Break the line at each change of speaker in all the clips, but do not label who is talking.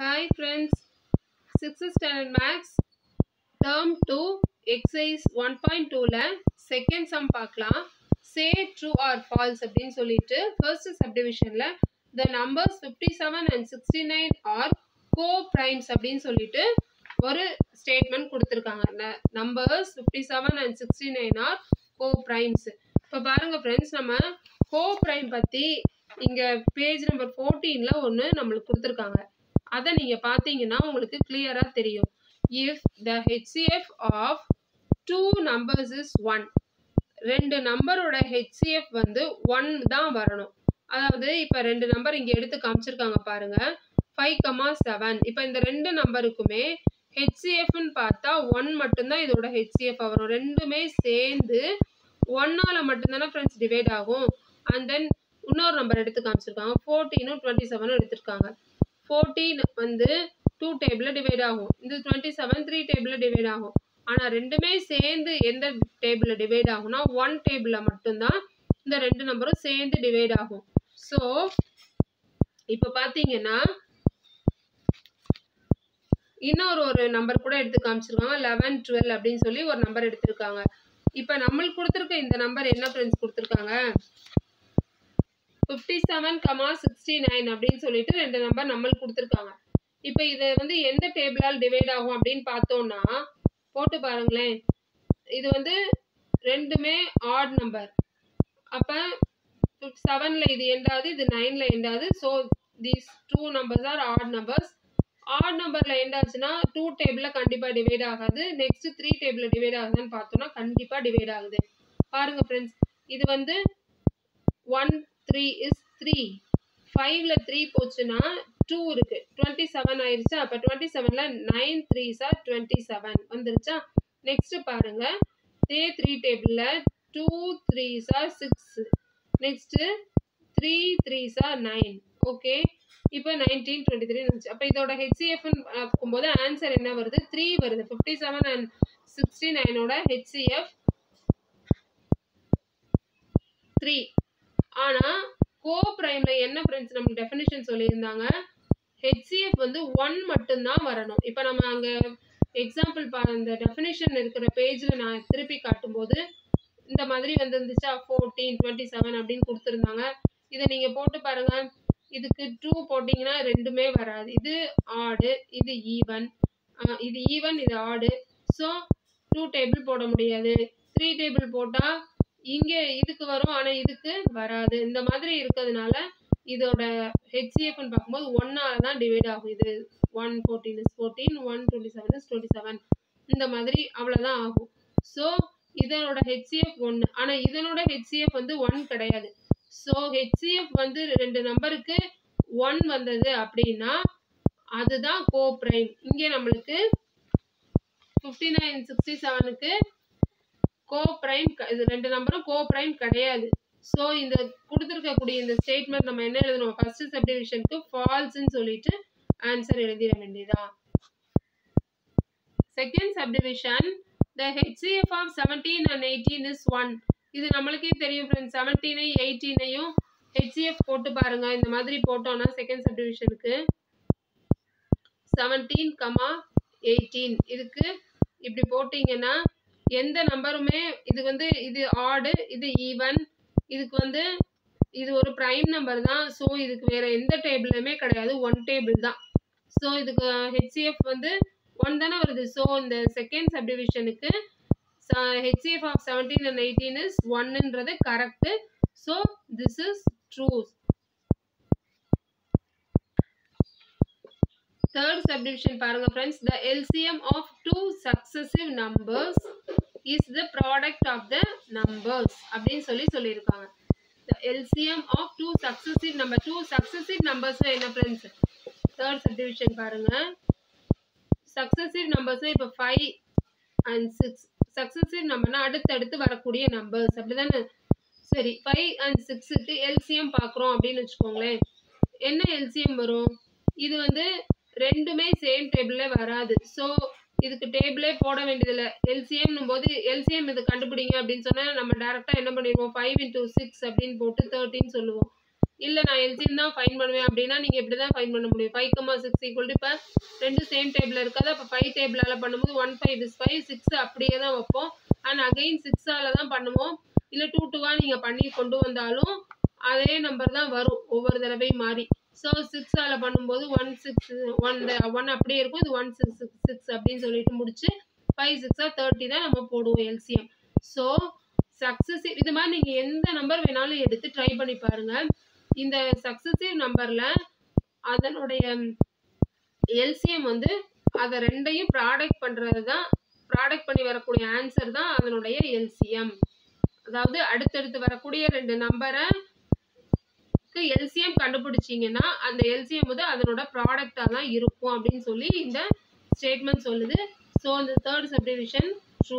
Hi friends, 6th standard maths term 2 exercise 1.2ல second sum பார்க்கலாம் say true or false அப்படின்னு சொல்லிட்டு first subdivisionல the numbers 57 and 69 are co-primes அப்படின்னு சொல்லிட்டு ஒரு statement கொடுத்துருக்காங்க ந- numbers 57 and 69 are co-primes இப்போ பாருங்க ஃப்ரெண்ட்ஸ் நம்ம co-prime பற்றி இங்கே பேஜ் நம்பர் ஃபோர்டீனில் ஒன்று நம்மளுக்கு கொடுத்துருக்காங்க அதை நீங்கள் பார்த்தீங்கன்னா உங்களுக்கு கிளியராக தெரியும் if the HCF of two numbers is one ரெண்டு நம்பரோட ஹெச்சிஎஃப் வந்து ஒன் தான் வரணும் அதாவது இப்போ ரெண்டு நம்பர் இங்கே எடுத்து காமிச்சிருக்காங்க பாருங்க ஃபைவ் கமா செவன் இப்போ இந்த ரெண்டு நம்பருக்குமே ஹெச்சிஎஃப்னு பார்த்தா ஒன் மட்டும்தான் இதோட ஹெச்சிஎஃப் வரும் ரெண்டுமே சேர்ந்து ஒன்னால மட்டும்தானே ஃப்ரெண்ட்ஸ் டிவைட் ஆகும் அண்ட் தென் இன்னொரு நம்பர் எடுத்து காமிச்சிருக்காங்க ஃபோர்டீனும் டுவெண்ட்டி செவனும் எடுத்திருக்காங்க ஃபோர்டீன் வந்து டூ டேபிளில் டிவைட் ஆகும் இந்த டுவெண்ட்டி செவன் த்ரீ டேபிளில் டிவைட் ஆகும் ஆனால் ரெண்டுமே சேர்ந்து எந்த டேபிளில் டிவைட் ஆகும்னா ஒன் டேபிளில் மட்டும்தான் இந்த ரெண்டு நம்பரும் சேர்ந்து டிவைட் ஆகும் ஸோ இப்போ பார்த்தீங்கன்னா இன்னொரு ஒரு நம்பர் கூட எடுத்து காமிச்சிருக்காங்க லெவன் டுவெல் அப்படின்னு சொல்லி ஒரு நம்பர் எடுத்திருக்காங்க இப்போ நம்மளுக்கு கொடுத்துருக்க இந்த நம்பர் என்ன ஃப்ரெண்ட்ஸ் கொடுத்துருக்காங்க fifty seven comma sixty nine அப்படின்னு சொல்லிட்டு ரெண்டு நம்பர் நம்மளுக்கு கொடுத்துருக்காங்க இப்போ இதை வந்து எந்த டேபிளால் டிவைட் ஆகும் அப்படின்னு பார்த்தோம்னா போட்டு பாருங்களேன் இது வந்து ரெண்டுமே ஆட் நம்பர் அப்போ செவனில் இது எண்டாவது இது நைனில் எண்டாவது so these two numbers are odd numbers odd நம்பரில் எண்டாச்சுன்னா டூ டேபிளில் கண்டிப்பாக டிவைட் ஆகாது நெக்ஸ்ட் த்ரீ டேபிளில் டிவைட் ஆகுதுன்னு பார்த்தோம்னா கண்டிப்பாக டிவைட் ஆகுது பாருங்க ஃப்ரெண்ட்ஸ் இது வந்து ஒன் த்ரீ இஸ் த்ரீ ஃபைவ்ல த்ரீ போச்சுன்னா டூ இருக்கு டுவெண்ட்டி செவன் ஆயிருச்சா அப்போ டுவெண்ட்டி செவன்ல nine three sir twenty seven வந்துருச்சா நெக்ஸ்ட் பாருங்க இதே த்ரீ டேபிள்ல two three sir six next three three sir nine okay இப்போ நைன்டீன் டுவெண்ட்டி த்ரீ இருந்துச்சு அப்போ இதோட ஹெச்சிஎஃப்னு பார்க்கும்போது ஆன்சர் என்ன வருது த்ரீ வருது ஃபிஃப்டி செவன் அண்ட் சிக்ஸ்டி நைனோட ஹெச்சிஎஃப் த்ரீ ஆனா கோ பிரைம்ல என்ன ஃப்ரெண்ட்ஸ் நமக்கு டெஃபினிஷன் சொல்லியிருந்தாங்க ஹெச்சிஎஃப் வந்து ஒன் மட்டும்தான் வரணும் இப்போ நம்ம அங்க எக்ஸாம்பிள் பா அந்த டெஃபினிஷன் இருக்கிற பேஜில் நான் திருப்பி காட்டும்போது இந்த மாதிரி வந்துருந்துச்சா ஃபோர்டீன் டுவெண்ட்டி செவன் அப்படின்னு கொடுத்துருந்தாங்க இதை நீங்க போட்டு பாருங்க இதுக்கு டூ போட்டிங்கன்னா ரெண்டுமே வராது இது ஆடு இது ஈவன் இது ஈவன் இது ஆடு ஸோ டூ டேபிள் போட முடியாது த்ரீ டேபிள் போட்டால் இங்கே இதுக்கு வரும் ஆனால் இதுக்கு வராது இந்த மாதிரி இருக்கிறதுனால இதோட ஹெச்சிஎஃப்னு பார்க்கும்போது ஒன்னால தான் டிவைட் ஆகும் இது one fourteen is fourteen one twenty seven is twenty seven இந்த மாதிரி அவ்வளோதான் ஆகும் ஸோ இதனோட ஹெச்சிஎஃப் ஒன்று ஆனால் இதனோட ஹெச்சிஎஃப் வந்து ஒன் கிடையாது ஸோ ஹெச்சிஎஃப் வந்து ரெண்டு நம்பருக்கு ஒன் வந்தது அப்படின்னா அதுதான் கோ பிரைம் இங்கே நம்மளுக்கு ஃபிஃப்டி நைன் சிக்ஸ்டி செவனுக்கு கோ பிரைம் இது ரெண்டு நம்பரும் கோ பிரைம் கிடையாது ஸோ இந்த கொடுத்துருக்கக்கூடிய இந்த ஸ்டேட்மெண்ட் நம்ம என்ன எழுதணும் ஃபர்ஸ்ட் சப்டிவிஷனுக்கு ஃபால்ஸ்ன்னு சொல்லிட்டு ஆன்சர் எழுதிட வேண்டியதா second subdivision the HCF of seventeen and eighteen is one இது நம்மளுக்கே தெரியும் ஃப்ரெண்ட்ஸ் செவன்டீனையும் எயிட்டீனையும் ஹெச்சிஎஃப் போட்டு பாருங்க இந்த மாதிரி போட்டோம்னா செகண்ட் சப்டிவிஷனுக்கு செவன்டீன் கமா எயிட்டீன் இதுக்கு இப்படி போட்டிங்கன்னா எந்த நம்பருமே இது வந்து இது ஆடு இது ஈவன் இதுக்கு வந்து இது ஒரு ப்ரைம் நம்பர் தான் ஸோ இதுக்கு வேற எந்த டேபிளுமே கிடையாது ஒன் டேபிள் தான் ஸோ இதுக்கு ஹெச்சிஎஃப் வந்து ஒன் தானே வருது ஸோ இந்த செகண்ட் சப்டிவிஷனுக்கு HCF of seventeen and eighteen is ஒன்னுன்றது correct so this is true third subdivision பாருங்க friends the LCM of two successive numbers is the product of the numbers அப்படின்னு சொல்லி சொல்லியிருக்காங்க the LCM of two successive number two successive numbers என்ன friends third subdivision பாருங்க successive numbers இப்போ five and six successive நம்பர்னா அடுத்தடுத்து வரக்கூடிய numbers அப்படிதானே சரி ஃபைவ் அண்ட் சிக்ஸுக்கு எல்சிஎம் பார்க்குறோம் அப்படின்னு வச்சுக்கோங்களேன் என்ன எல்சிஎம் வரும் இது வந்து ரெண்டுமே சேம் டேபிளில் வராது ஸோ இதுக்கு டேபிளே போட வேண்டியதில்லை எல்சிஎம்னும் போது எல்சிஎம் இது கண்டுபிடிங்க அப்படின்னு சொன்னால் நம்ம டேரெக்டாக என்ன பண்ணிடுவோம் ஃபைவ் இன்டூ சிக்ஸ் அப்படின்னு போட்டு தேர்ட்டின்னு சொல்லுவோம் இல்லை நான் எல்சிஎம் தான் ஃபைன் பண்ணுவேன் அப்படின்னா நீங்கள் இப்படி தான் ஃபைன் பண்ண முடியும் five comma six equal to இப்போ ரெண்டு சேம் டேபிள் இருக்காது அப்போ ஃபைவ் டேபிளால் பண்ணும்போது one five is five six அப்படியே தான் வைப்போம் அண்ட் அகைன் சிக்ஸால் தான் பண்ணுவோம் இல்லை டூ டூவாக நீங்கள் பண்ணி கொண்டு வந்தாலும் அதே நம்பர் தான் வரும் ஒவ்வொரு தடவையும் மாறி ஸோ சிக்ஸால் பண்ணும்போது ஒன் சிக்ஸ் ஒன் ஒன் அப்படியே இருக்கும் இது ஒன் சிக்ஸ் சிக்ஸ் சிக்ஸ் அப்படின்னு சொல்லிட்டு முடிச்சு ஃபைவ் சிக்ஸாக தேர்ட்டி தான் நம்ம போடுவோம் எல்சிஎம் ஸோ சக்ஸஸிவ் இது மாதிரி நீங்கள் எந்த நம்பர் வேணாலும் எடுத்து ட்ரை பண்ணி பாருங்கள் இந்த சக்ஸஸிவ் நம்பரில் அதனுடைய எல்சிஎம் வந்து அதை ரெண்டையும் ப்ராடக்ட் பண்ணுறது தான் ப்ராடக்ட் பண்ணி வரக்கூடிய ஆன்சர் தான் அதனுடைய எல்சிஎம் அதாவது அடுத்தடுத்து வரக்கூடிய ரெண்டு நம்பரை எல்சிஎம் கண்டுபிடிச்சிங்கன்னா அந்த எல்சிஎம் வந்து அதனோட ப்ராடக்டாக தான் இருக்கும் அப்படின்னு சொல்லி இந்த ஸ்டேட்மெண்ட் சொல்லுது ஸோ இந்த third subdivision true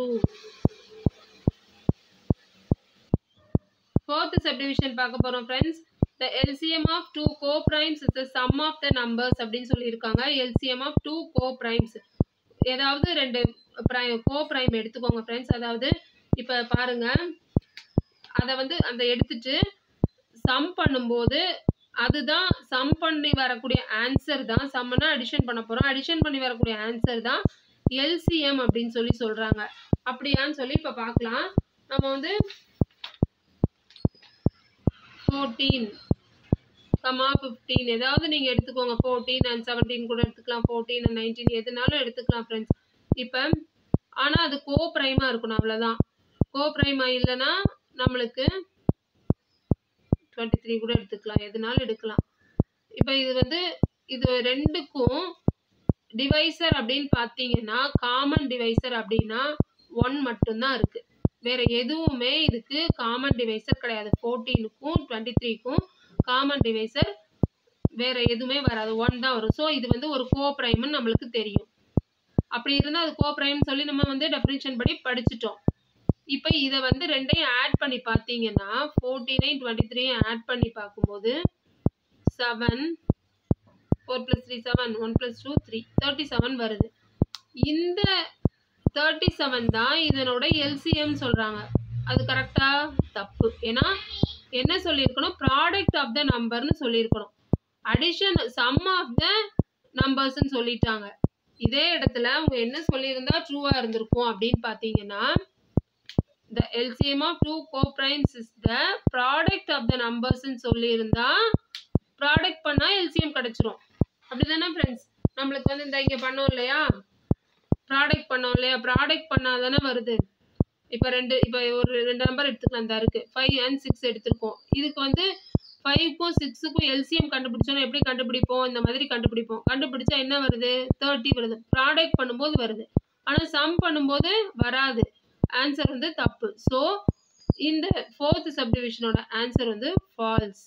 fourth subdivision பார்க்க போகிறோம் friends the LCM of two coprimes is the sum of the numbers அப்படின்னு சொல்லியிருக்காங்க LCM of two coprimes ஏதாவது ரெண்டு ப்ரை கோ ப்ரைம் எடுத்துக்கோங்க ஃப்ரெண்ட்ஸ் அதாவது இப்போ பாருங்க அதை வந்து அந்த எடுத்துட்டு சம் பண்ணும்போது அதுதான் சம் பண்ணி வரக்கூடிய ஆன்சர் தான் சம்மனா அடிஷன் பண்ண போகிறோம் அடிஷன் பண்ணி வரக்கூடிய ஆன்சர் தான் எல்சிஎம் அப்படின்னு சொல்லி சொல்கிறாங்க அப்படியான்னு சொல்லி இப்போ பார்க்கலாம் நம்ம வந்து ஃபோர்டீன் கமா ஃபிஃப்டீன் ஏதாவது நீங்கள் எடுத்துக்கோங்க ஃபோர்டீன் அண்ட் செவன்டீன் கூட எடுத்துக்கலாம் ஃபோர்டீன் அண்ட் நைன்டீன் எதுனாலும் எடுத்துக்கலாம் ஃப்ரெண்ட்ஸ் இப்போ ஆனால் அது கோ ப்ரைமாக இருக்கணும் அவ்வளோதான் கோ ப்ரைமாக இல்லைன்னா நம்மளுக்கு டுவெண்ட்டி த்ரீ கூட எடுத்துக்கலாம் எதுனாலும் எடுக்கலாம் இப்போ இது வந்து இது ரெண்டுக்கும் டிவைசர் அப்படின்னு பார்த்தீங்கன்னா காமன் டிவைசர் அப்படின்னா ஒன் மட்டும்தான் இருக்கு வேற எதுவுமே இதுக்கு காமன் டிவைசர் கிடையாது ஃபோர்டீனுக்கும் டுவெண்ட்டி த்ரீக்கும் காமன் டிவைசர் வேற எதுவுமே வராது ஒன் தான் வரும் ஸோ இது வந்து ஒரு கோ ப்ரைம்னு நம்மளுக்கு தெரியும் அப்படி இருந்தால் அது கோ ப்ரைம்னு சொல்லி நம்ம வந்து டெஃபினிஷன் படி படிச்சிட்டோம் இப்போ இதை வந்து ரெண்டையும் ஆட் பண்ணி பார்த்தீங்கன்னா ஃபோர்டீனையும் டுவெண்ட்டி த்ரீயும் ஆட் பண்ணி பார்க்கும்போது seven four plus three seven one plus two three thirty seven வருது இந்த தேர்ட்டி செவன் தான் இதனோட எல்சிஎம் சொல்கிறாங்க அது கரெக்டாக தப்பு ஏன்னா என்ன சொல்லியிருக்கணும் ப்ராடக்ட் ஆஃப் த நம்பர்னு சொல்லியிருக்கணும் அடிஷன் சம் ஆஃப் த நம்பர்ஸ்ன்னு சொல்லிட்டாங்க இதே இடத்துல அவங்க என்ன சொல்லியிருந்தா ட்ரூவாக இருந்திருக்கும் அப்படின்னு பார்த்தீங்கன்னா the LCM of two coprimes is the product of the நம்பர்ஸ்ன்னு சொல்லியிருந்தா ப்ராடக்ட் பண்ணால் எல்சிஎம் கிடச்சிரும் அப்படி தானே ஃப்ரெண்ட்ஸ் நம்மளுக்கு வந்து இந்த இங்கே பண்ணோம் இல்லையா ப்ராடக்ட் பண்ணோம் இல்லையா ப்ராடக்ட் பண்ணால் தானே வருது இப்போ ரெண்டு இப்போ ஒரு ரெண்டு நம்பர் எடுத்துக்கலாம் இந்த இருக்கு ஃபைவ் அண்ட் சிக்ஸ் எடுத்திருக்கோம் இதுக்கு வந்து ஃபைவ்க்கும் சிக்ஸுக்கும் எல்சிஎம் கண்டுபிடிச்சோன்னா எப்படி கண்டுபிடிப்போம் இந்த மாதிரி கண்டுபிடிப்போம் கண்டுபிடிச்சா என்ன வருது தேர்ட்டி வருது ப்ராடக்ட் பண்ணும்போது வருது ஆனால் சம் பண்ணும்போது வராது ஆன்சர் வந்து தப்பு ஸோ இந்த ஃபோர்த் சப்டிவிஷனோட ஆன்சர் வந்து ஃபால்ஸ்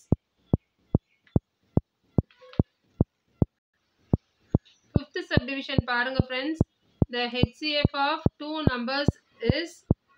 ஃபிஃப்த் சப்டிவிஷன் பாருங்க friends the HCF of two numbers is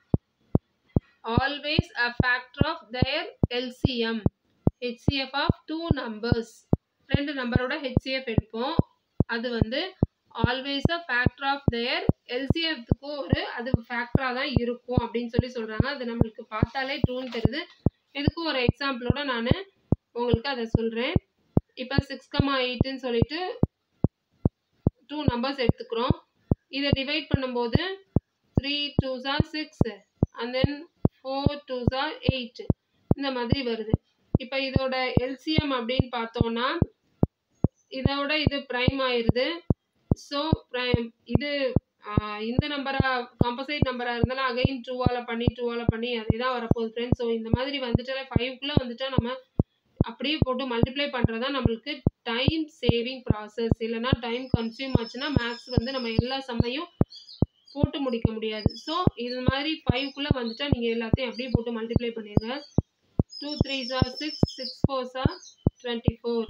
always a factor of their LCM HCF of two numbers ரெண்டு நம்பரோட HCF எடுப்போம் அது வந்து always a factor of their எல்சிஎஃப்க்கு ஒரு அது ஃபேக்டராக தான் இருக்கும் அப்படின்னு சொல்லி சொல்கிறாங்க அது நம்மளுக்கு பார்த்தாலே ட்ரூன்னு தெரியுது இதுக்கு ஒரு எக்ஸாம்பிளோட நான் உங்களுக்கு அதை சொல்கிறேன் இப்போ சிக்ஸ் கமா எயிட்டுன்னு சொல்லிட்டு டூ நம்பர்ஸ் எடுத்துக்கிறோம் இதை டிவைட் பண்ணும்போது three two sir six and then four two sir eight இந்த மாதிரி வருது இப்போ இதோட எல்சிஎம் அப்படின்னு பார்த்தோன்னா இதோட இது ப்ரைம் ஆயிடுது ஸோ ப்ரைம் இது ஆஹ், இந்த நம்பரா காம்பசைட் நம்பராக இருந்தாலும் அகைன் டூவால் பண்ணி டூவால் பண்ணி அதே தான் வரப்போகுது ஃப்ரெண்ட்ஸ் ஸோ இந்த மாதிரி வந்துட்டாலே ஃபைவ்க்குள்ளே வந்துட்டா நம்ம அப்படியே போட்டு மல்டிப்ளை பண்ணுறது தான் நம்மளுக்கு டைம் சேவிங் ப்ராசஸ் இல்லைன்னா டைம் கன்சியூம் ஆச்சுன்னா மேக்ஸ் வந்து நம்ம எல்லா சம்மையும் போட்டு முடிக்க முடியாது ஸோ இது மாதிரி ஃபைவ்க்குள்ளே வந்துட்டா நீங்கள் எல்லாத்தையும் அப்படியே போட்டு மல்டிப்ளை பண்ணிடுங்க two three sir six six four சார் டுவெண்ட்டி ஃபோர்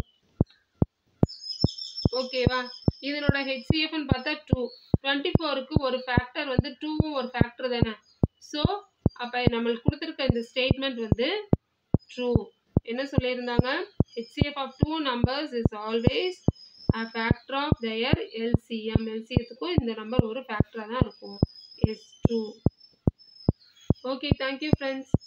ஓகேவா இதனோட ஹெச்சிஎஃப்னு பார்த்தா டூ டுவெண்ட்டி ஃபோருக்கு ஒரு ஃபேக்டர் வந்து டூவும் ஒரு ஃபேக்டர் தானே ஸோ அப்போ நம்மளுக்கு கொடுத்துருக்க இந்த ஸ்டேட்மெண்ட் வந்து ட்ரூ என்ன சொல்லியிருந்தாங்க HCF of two numbers is always a factor of their LCM LCMத்துக்கும் இந்த நம்பர் ஒரு ஃபேக்டராக தான் இருக்கும் yes true okay thank you friends